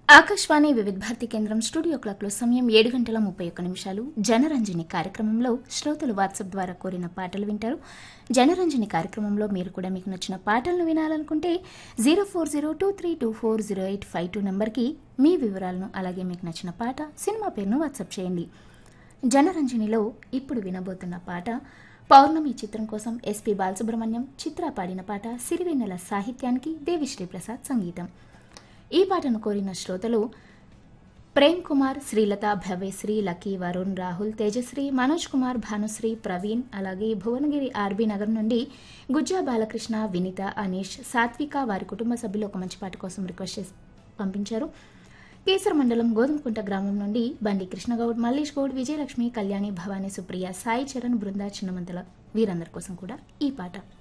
ఆకాశవాణి వివిధ భారతి కేంద్రం స్టూడియో క్లాక్లో సమయం ఏడు గంటల ముప్పై ఒక్క నిమిషాలు జనరంజని కార్యక్రమంలో శ్రోతలు వాట్సాప్ ద్వారా కోరిన పాటలు వింటారు జనరంజని కార్యక్రమంలో మీరు కూడా మీకు నచ్చిన పాటలను వినాలనుకుంటే zero four zero two three two four zero eight five two నెంబర్కి మీ వివరాలను అలాగే మీకు నచ్చిన పాట సినిమా పేరును వాట్సాప్ చేయండి జనరంజనిలో ఇప్పుడు వినబోతున్న పాట పౌర్ణమి చిత్రం కోసం ఎస్పి బాలసుబ్రహ్మణ్యం చిత్ర పాడిన పాట సిరివెన్నెల సాహిత్యానికి దేవిశ్రీ ప్రసాద్ సంగీతం ఈ పాటను కోరిన శ్రోతలు ప్రేమ్ కుమార్ శ్రీలత భవ్యశ్రీ లక్కీ వరుణ్ రాహుల్ తేజశ్రీ మనోజ్ కుమార్ భానుశ్రీ ప్రవీణ్ అలాగే భువనగిరి ఆర్బీ నగర్ నుండి గుజ్జా బాలకృష్ణ వినిత అనీష్ సాత్విక వారి కుటుంబ సభ్యులు ఒక మంచి పాట కోసం రిక్వెస్ట్ చేసి పంపించారు కేసర మండలం గోధుమకుంట గ్రామం నుండి బండి కృష్ణగౌడ్ మల్లేష్ గౌడ్ విజయలక్ష్మి కళ్యాణి భవానీ సుప్రియ సాయి చరణ్ బృందా చిన్నమంతల వీరందరి కోసం కూడా ఈ పాట